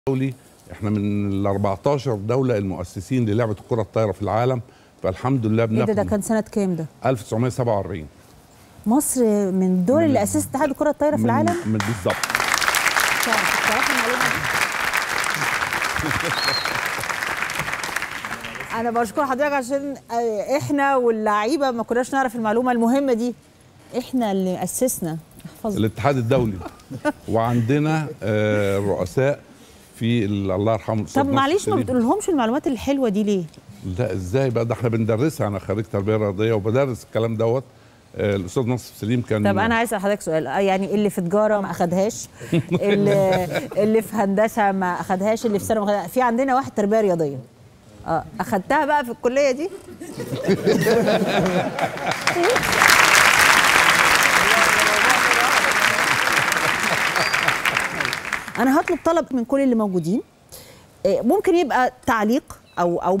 الدولي احنا من ال 14 دوله المؤسسين للعبه الكره الطايره في العالم فالحمد لله ايه بناخد ده ده كان سنه كام ده 1947 مصر من الدول اللي اسست اتحاد الكره الطايره في من- العالم من بالظبط تعرف تعرف المعلومه دي انا بشكر حضرتك عشان آه، احنا واللعيبه ما كناش نعرف المعلومه المهمه دي احنا اللي اسسنا احفظ الاتحاد الدولي وعندنا آه، رؤساء في ال- الله يرحمه الأستاذ طب نصر معلش ما السليم. بتقولهمش المعلومات الحلوه دي ليه لا ازاي بقى ده احنا بندرسها انا خريج تربيه رياضيه وبدرس الكلام دوت آه، الاستاذ نصر سليم كان طب انا عايز اسال حضرتك سؤال آه، يعني اللي في تجاره ما اخدهاش اللي اللي في هندسه ما اخدهاش اللي في ثانوي ما أخدهاش. في عندنا واحد تربيه رياضيه اه اخدتها بقى في الكليه دي انا هطلب طلب من كل اللي موجودين آه، ممكن يبقى تعليق او او